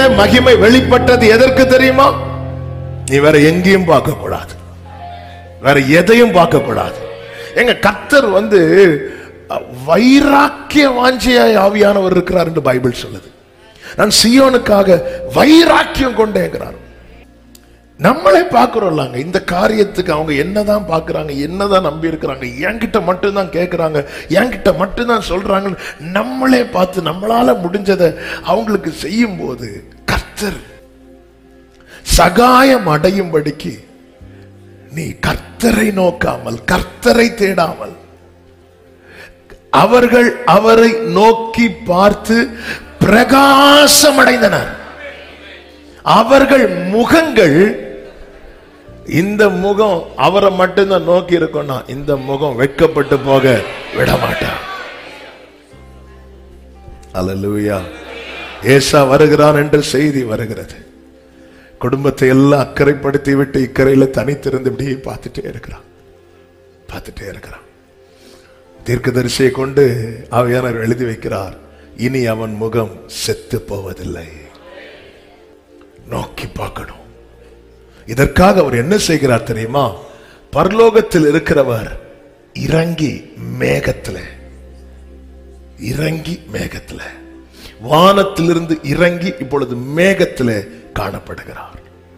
மகிமை வெளிப்பட்டது எதற்கு தெரியுமா நீ வேற எங்கேயும் பார்க்க கூடாது வேற எதையும் பார்க்க கூடாது எங்க கர்த்தர் வந்து அஹ், வைராக்கிய வாஞ்சியாய் ஆவியானவர் இருக்கிறார் என்று பைபிள் சொல்லுது நான் சியோனுக்காக வைராக்கியம் கொண்டேங்கிறார் நம்மளே பார்க்கிறோம்லாங்க இந்த காரியத்துக்கு அவங்க என்னதான் பார்க்கறாங்க என்னதான் நம்பி இருக்கிறாங்க என்கிட்ட மட்டும்தான் கேட்கறாங்க என்கிட்ட மட்டும்தான் சொல்றாங்க நம்மளே பார்த்து நம்மளால முடிஞ்சதை அவங்களுக்கு செய்யும் போது கர்த்தர் சகாயம் அடையும்படிக்கு நீ கர்த்தரை நோக்காமல் கர்த்தரை தேடாமல் அவர்கள் அவரை நோக்கி பார்த்து பிரகாசமடைந்தனர் அவர்கள் முகங்கள் இந்த முகம் அவரை மட்டும்தான் நோக்கி இருக்கும்னா இந்த முகம் வெட்கப்பட்டு போக விட மாட்டான் அல்லேலூயா ஏசா வருகிறான் என்று செய்தி வருகிறது குடும்பத்தை எல்லாம் அக்கறைப்படுத்தி விட்டு இக்கரையில தனித்திருந்து இப்படியே பார்த்துட்டே இருக்கிறான் பார்த்துட்டே இருக்கிறான் தீர்க்கதரிசியை கொண்டு ஆவியானவர் எழுதி வைக்கிறார் இனி அவன் முகம் செத்து போவதில்லை நோக்கி பார்க்கணும் இதற்காக அவர் என்ன செய்கிறார் தெரியுமா பரலோகத்தில் இருக்கிறவர் இறங்கி மேகத்துல இறங்கி மேகத்துல வானத்திலிருந்து இறங்கி இப்பொழுது மேகத்துல காணப்படுகிறார்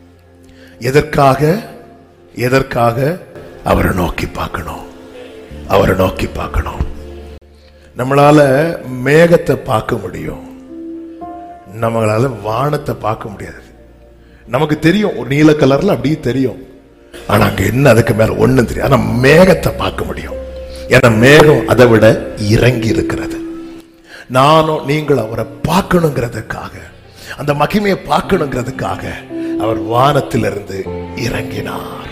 எதற்காக எதற்காக அவரை நோக்கி பார்க்கணும் அவரை நோக்கி பார்க்கணும் நம்மளால மேகத்தை பார்க்க முடியும் நம்மளால வானத்தை பார்க்க முடியாது நமக்கு தெரியும் ஒரு நீல கலர்ல அப்படியே தெரியும் ஆனா அங்க என்ன அதுக்கு மேல ஒண்ணும் தெரியும் ஆனா மேகத்தை பார்க்க முடியும் ஏன்னா மேகம் அதை விட இறங்கி இருக்கிறது நானும் நீங்கள் அவரை பார்க்கணுங்கிறதுக்காக அந்த மகிமையை பார்க்கணுங்கிறதுக்காக அவர் வானத்திலிருந்து இறங்கினார்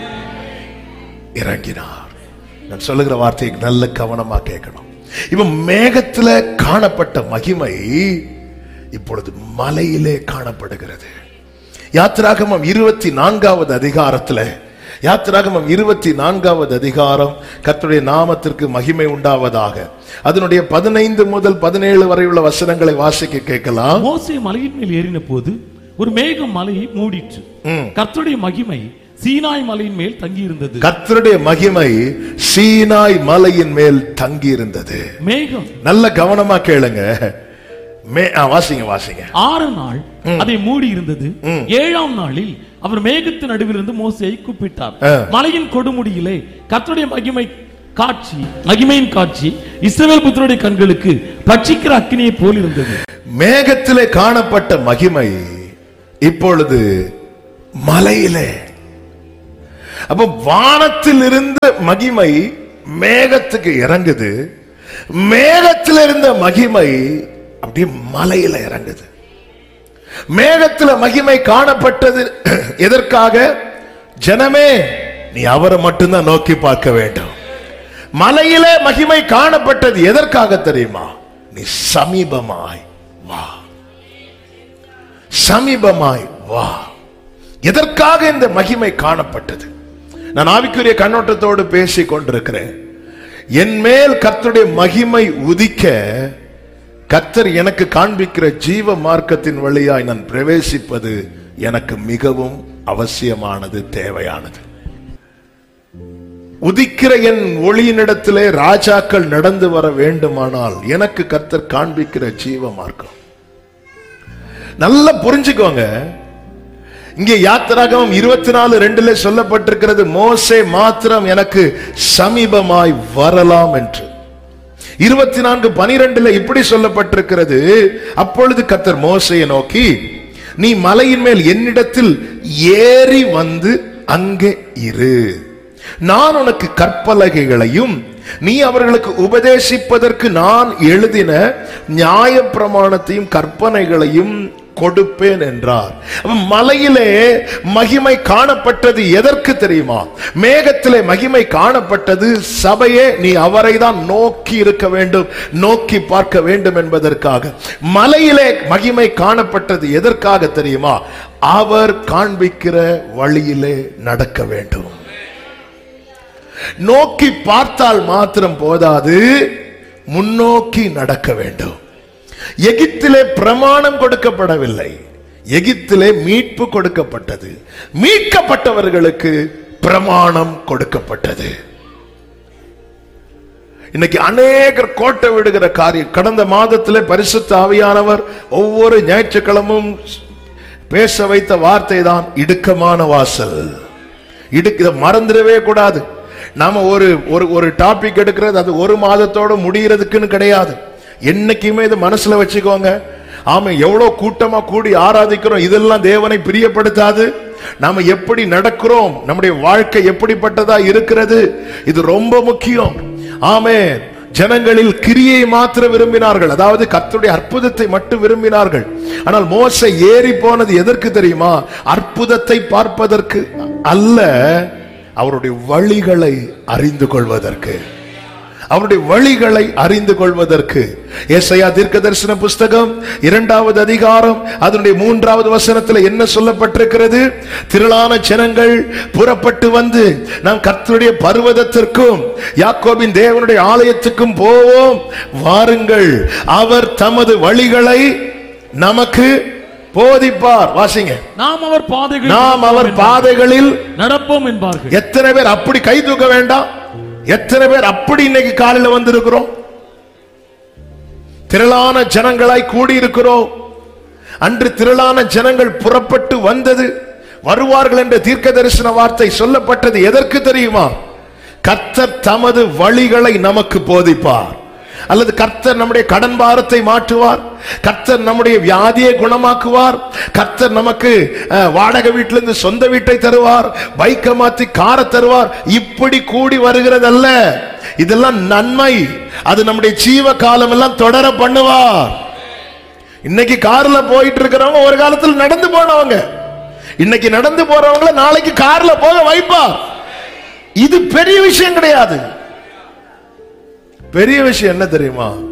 இறங்கினார் நான் சொல்லுகிற வார்த்தையை நல்ல கவனமா கேட்கணும் இவன் மேகத்துல காணப்பட்ட மகிமை இப்பொழுது மலையிலே காணப்படுகிறது யாத்திராகமம் இருபத்தி நான்காவது அதிகாரத்துல யாத்திராகமம் இருபத்தி நான்காவது அதிகாரம் கர்த்தருடைய நாமத்திற்கு மகிமை உண்டாவதாக அதனுடைய பதினைந்து முதல் பதினேழு வரை உள்ள வசனங்களை வாசிக்க கேட்கலாம் மோசே மலையின் மேல் ஏறின போது ஒரு மேகம் மலையை மூடிற்று கர்த்தருடைய மகிமை சீனாய் மலையின் மேல் தங்கி இருந்தது கர்த்தருடைய மகிமை சீனாய் மலையின் மேல் தங்கி இருந்தது மேகம் நல்ல கவனமா கேளுங்க மே ஆ, வாசிங்க வாசிங்க ஆறு நாள் அதை மூடி இருந்தது ஏழாம் நாளில் அவர் மேகத்தின் நடுவில் இருந்து மோசையை கூப்பிட்டார் ஆ. மலையின் கொடுமுடியிலே கர்த்தருடைய மகிமை காட்சி மகிமையின் காட்சி இஸ்ரவேல் புத்தருடைய கண்களுக்கு பட்சிக்கிற அக்கினியை போல் இருந்தது மேகத்திலே காணப்பட்ட மகிமை இப்பொழுது மலையிலே அப்ப வானத்தில் இருந்த மகிமை மேகத்துக்கு இறங்குது மேகத்தில் இருந்த மகிமை அப்படியே மலையில இறங்குது மேகத்துல மகிமை காணப்பட்டது எதற்காக ஜனமே நீ அவரை மட்டும்தான் நோக்கி பார்க்க வேண்டும் மலையிலே மகிமை காணப்பட்டது எதற்காக தெரியுமா நீ சமீபமாய் வா சமீபமாய் வா எதற்காக இந்த மகிமை காணப்பட்டது நான் ஆவிக்குரிய கண்ணோட்டத்தோடு பேசிக் கொண்டிருக்கிறேன் என் மேல் கர்த்தருடைய மகிமை உதிக்க கர்த்தர் எனக்கு காண்பிக்கிற ஜீவ மார்க்கத்தின் வழியாய் நான் பிரவேசிப்பது எனக்கு மிகவும் அவசியமானது தேவையானது உதிக்கிற என் ஒளியினிடத்திலே ராஜாக்கள் நடந்து வர வேண்டுமானால் எனக்கு கர்த்தர் காண்பிக்கிற ஜீவ மார்க்கம் நல்லா புரிஞ்சுக்கோங்க இங்கே யாத்திராகமம் இருபத்தி நாலு ரெண்டுல சொல்லப்பட்டிருக்கிறது மோசே மாத்திரம் எனக்கு சமீபமாய் வரலாம் என்று இருபத்தி நான்கு பனிரெண்டுல இப்படி சொல்லப்பட்டிருக்கிறது அப்பொழுது கர்த்தர் மோசையை நோக்கி நீ மலையின் மேல் என்னிடத்தில் ஏறி வந்து அங்கே இரு நான் உனக்கு கற்பலகைகளையும் நீ அவர்களுக்கு உபதேசிப்பதற்கு நான் எழுதின நியாய பிரமாணத்தையும் கற்பனைகளையும் கொடுப்பேன் என்றார் அப்ப மலையிலே மகிமை காணப்பட்டது எதற்கு தெரியுமா மேகத்திலே மகிமை காணப்பட்டது சபையே நீ அவரை தான் நோக்கி இருக்க வேண்டும் நோக்கி பார்க்க வேண்டும் என்பதற்காக மலையிலே மகிமை காணப்பட்டது எதற்காக தெரியுமா அவர் காண்பிக்கிற வழியிலே நடக்க வேண்டும் நோக்கி பார்த்தால் மாத்திரம் போதாது முன்னோக்கி நடக்க வேண்டும் எகிப்திலே பிரமாணம் கொடுக்கப்படவில்லை எகிப்திலே மீட்பு கொடுக்கப்பட்டது மீட்கப்பட்டவர்களுக்கு பிரமாணம் கொடுக்கப்பட்டது இன்னைக்கு அநேகர் கோட்டை விடுகிற காரியம் கடந்த மாதத்திலே பரிசுத்த ஆவியானவர் ஒவ்வொரு ஞாயிற்றுக்கிழமும் பேச வைத்த வார்த்தை தான் இடுக்கமான வாசல் இடுக்கு இதை மறந்துடவே கூடாது நாம ஒரு ஒரு ஒரு டாபிக் எடுக்கிறது அது ஒரு மாதத்தோட முடியறதுக்குன்னு கிடையாது என்னைக்குமே இது மனசுல வச்சுக்கோங்க ஆமா எவ்வளவு கூட்டமா கூடி ஆராதிக்கிறோம் இதெல்லாம் தேவனை பிரியப்படுத்தாது நாம எப்படி நடக்கிறோம் நம்முடைய வாழ்க்கை எப்படிப்பட்டதா இருக்கிறது இது ரொம்ப முக்கியம் ஆமே ஜனங்களில் கிரியை மாத்திர விரும்பினார்கள் அதாவது கர்த்தருடைய அற்புதத்தை மட்டும் விரும்பினார்கள் ஆனால் மோச ஏறி போனது எதற்கு தெரியுமா அற்புதத்தை பார்ப்பதற்கு அல்ல அவருடைய வழிகளை அறிந்து கொள்வதற்கு அவருடைய வழிகளை அறிந்து கொள்வதற்கு ஏசாயா தீர்க்க தரிசன புஸ்தகம் இரண்டாவது அதிகாரம் அதனுடைய மூன்றாவது வசனத்தில் என்ன சொல்லப்பட்டிருக்கிறது திரளான ஜனங்கள் புறப்பட்டு வந்து நாம் கர்த்தருடைய பர்வதத்திற்கும் யாக்கோபின் தேவனுடைய ஆலயத்துக்கும் போவோம் வாருங்கள் அவர் தமது வழிகளை நமக்கு போதிப்பார் வாசிங்க நாம் அவர் பாதைகள் நாம் அவர் பாதைகளில் நடப்போம் என்பார்கள் எத்தனை பேர் அப்படி கை தூக்க வேண்டாம் எத்தனை பேர் அப்படி இன்னைக்கு காலையில வந்திருக்கிறோம் திரளான ஜனங்களாய் கூடியிருக்கிறோம் அன்று திரளான ஜனங்கள் புறப்பட்டு வந்தது வருவார்கள் என்ற தீர்க்க தரிசன வார்த்தை சொல்லப்பட்டது எதற்கு தெரியுமா கர்த்தர் தமது வழிகளை நமக்கு போதிப்பார் அல்லது கர்த்தர் நம்முடைய கடன் பாரத்தை மாற்றுவார் கர்த்தர் நம்முடைய வியாதியை குணமாக்குவார் கர்த்தர் நமக்கு அஹ், வாடகை வீட்டிலிருந்து சொந்த வீட்டை தருவார் பைக்கை மாத்தி காரை தருவார் இப்படி கூடி வருகிறதல்ல இதெல்லாம் நன்மை அது நம்முடைய ஜீவ காலம் எல்லாம் தொடர பண்ணுவார் இன்னைக்கு கார்ல போயிட்டு இருக்கிறவங்க ஒரு காலத்தில் நடந்து போனவங்க இன்னைக்கு நடந்து போறவங்கள நாளைக்கு கார்ல போக வைப்பார் இது பெரிய விஷயம் கிடையாது பெரிய விஷயம் என்ன தெரியுமா